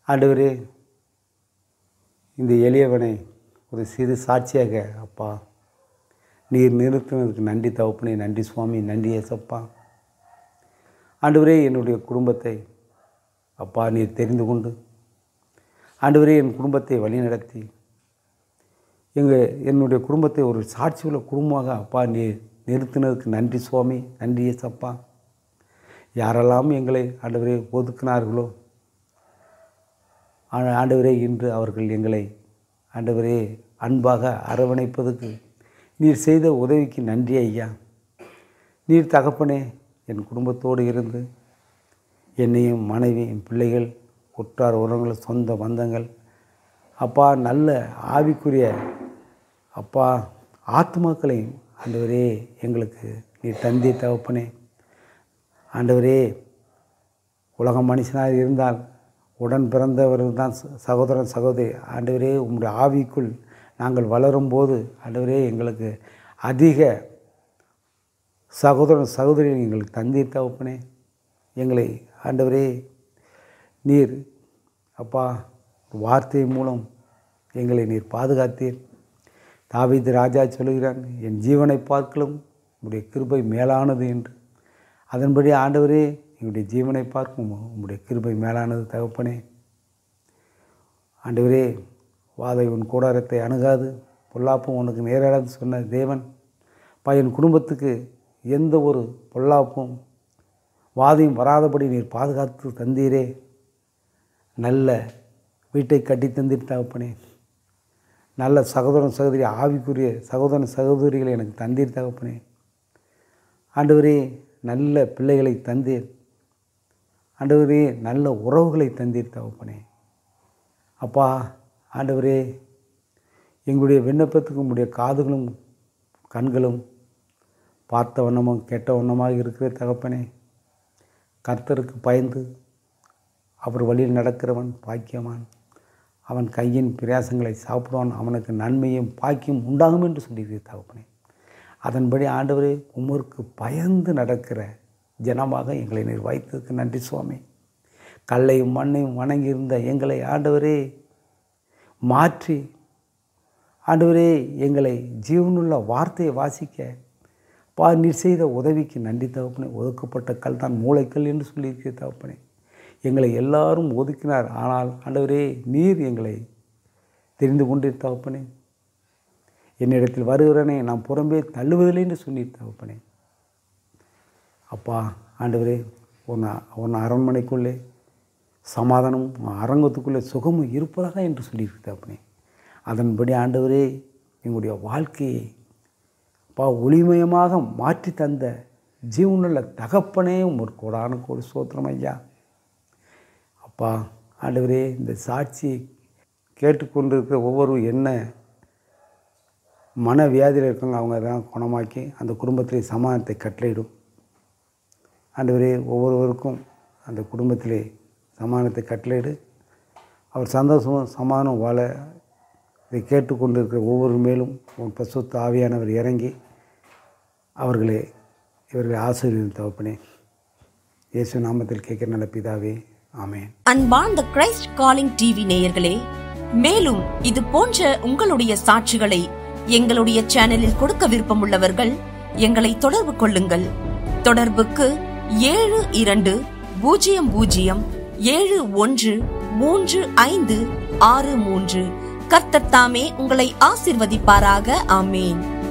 ஆண்டவரே இந்த எளியவனை ஒரு சிறு சாட்சியாக அப்பா நீர் நிறுத்தினதுக்கு நன்றி தகப்பனே நன்றி சுவாமி நன்றி ஏசப்பா ஆண்டவரே என்னுடைய குடும்பத்தை அப்பா நீர் தெரிந்து கொண்டு ஆண்டவரே என் குடும்பத்தை வழிநடத்தி எங்கள் என்னுடைய குடும்பத்தை ஒரு சாட்சி உள்ள குடும்பமாக அப்பா நீ நிறுத்தினதுக்கு நன்றி சுவாமி நன்றி ஏசப்பா யாரெல்லாம் எங்களை ஆண்டவரே ஒதுக்கினார்களோ ஆ- ஆண்டவரே இன்று அவர்கள் எங்களை ஆண்டவரே அன்பாக அரவணைப்பதற்கு நீர் செய்த உதவிக்கு நன்றி ஐயா நீர் தகப்பனே என் குடும்பத்தோடு இருந்து என்னையும் மனைவி என் பிள்ளைகள் உற்றார் உறவுகள் சொந்த பந்தங்கள் அப்பா நல்ல ஆவிக்குரிய அப்பா ஆத்மாக்களையும் ஆண்டவரே எங்களுக்கு நீர் தந்தை தகப்பனே ஆண்டவரே உலக மனுஷனாக இருந்தால் உடன் பிறந்தவர்கள் தான் ச- சகோதரன் சகோதரி ஆண்டவரே உம்முடைய ஆவிக்குள் நாங்கள் வளரும்போது ஆண்டவரே எங்களுக்கு அதிக சகோதரன் சகோதரி எங்களுக்கு தந்தீர் தகப்பனே எங்களை ஆண்டவரே நீர் அப்பா வார்த்தை மூலம் எங்களை நீர் பாதுகாத்தீர் தாவீது ராஜா சொல்கிறான் என் ஜீவனை பார்க்கலும் உம்முடைய கிருபை மேலானது என்று அதன்படி ஆண்டவரே எங்களுடைய ஜீவனை பார்க்கும் உம்முடைய கிருபை மேலானது தகப்பனே ஆண்டவரே வாதை உன் கூடாரத்தை அணுகாது பொல்லாப்பும் உனக்கு நேராது சொன்ன தேவன் பா என் குடும்பத்துக்கு எந்த ஒரு பொல்லாப்பும் வாதையும் வராதபடி நீர் பாதுகாத்து தந்தீரே நல்ல வீட்டை கட்டி தந்தீர் தகப்பனே நல்ல சகோதரன் சகோதரி ஆவிக்குரிய சகோதரன் சகோதரிகளை எனக்கு தந்தீர் தகப்பனே ஆண்டவரே நல்ல பிள்ளைகளை தந்தீர் ஆண்டவரே நல்ல உறவுகளை தந்தீர் தகப்பனே அப்பா ஆண்டவரே எங்களுடைய விண்ணப்பத்துக்கு உங்களுடைய காதுகளும் கண்களும் பார்த்த வண்ணமும் கெட்ட வண்ணமாக இருக்கிற தகப்பனே கர்த்தருக்கு பயந்து அவர் வழியில் நடக்கிறவன் பாக்கியவான் அவன் கையின் பிரயாசங்களை சாப்பிடுவான் அவனுக்கு நன்மையும் பாக்கியம் உண்டாகும் என்று சொல்லியிருக்கிறது தகப்பனே அதன்படி ஆண்டவரே உமருக்கு பயந்து நடக்கிற ஜனமாக எங்களை நீர் வைத்ததுக்கு நன்றி சுவாமி கல்லையும் மண்ணையும் வணங்கியிருந்த எங்களை ஆண்டவரே மாற்றி ஆண்டவரே எங்களை ஜீவனுள்ள வார்த்தையை வாசிக்க பா நீர் செய்த உதவிக்கு நன்றி தகப்பனே ஒதுக்கப்பட்ட கல் தான் மூளைக்கல் என்று சொல்லியிருக்கிற தகப்பனே எங்களை எல்லாரும் ஒதுக்கினார் ஆனால் ஆண்டவரே நீர் எங்களை தெரிந்து கொண்டீர் தகப்பனே என்னிடத்தில் வருகிறனே நான் புறம்பே தள்ளுவதில்லை என்று சொன்னீர் தகப்பனே அப்பா ஆண்டவரே உன் உன் அரண்மனைக்குள்ளே சமாதானமும் உன் அரங்கத்துக்குள்ளே சுகமும் இருப்பதாக என்று சொல்லியிருக்கு தகப்பனே அதன்படி ஆண்டவரே எங்களுடைய வாழ்க்கையை அப்பா ஒளிமயமாக மாற்றி தந்த ஜீவனுள்ள தகப்பனே ஒரு கோடான கோடி சோத்திரம் ஐயா அப்பா ஆண்டவரே இந்த சாட்சியை கேட்டுக்கொண்டிருக்கிற ஒவ்வொரு என்ன மன வியாதியில் இருக்காங்க அவங்க தான் குணமாக்கி அந்த குடும்பத்திலே சமாதானத்தை கட்டளையிடும் ஆண்டவரே ஒவ்வொருவருக்கும் அந்த குடும்பத்திலே சமாதானத்தை கட்டளையிடு அவர் சந்தோஷமும் சமாதானம் வாழ இதை கேட்டுக்கொண்டிருக்கிற ஒவ்வொரு மேலும் உன் பசுத்த ஆவியானவர் இறங்கி அவர்களே இவர்களை ஆசிரியர் தகப்பனே இயேசு நாமத்தில் கேட்கிற நல்ல பிதாவே ஆமென் அன்பார்ந்த கிரைஸ்ட் காலிங் டிவி நேயர்களே மேலும் இது போன்ற உங்களுடைய சாட்சிகளை எங்களுடைய சேனலில் கொடுக்க விருப்பமுள்ளவர்கள் எங்களை தொடர்பு கொள்ளுங்கள் தொடர்புக்கு ஏழு இரண்டு பூஜ்ஜியம் பூஜ்ஜியம் ஏழு ஒன்று மூன்று ஐந்து ஆறு மூன்று கர்த்தர் தாமே உங்களை ஆசிர்வதிப்பாராக ஆமேன்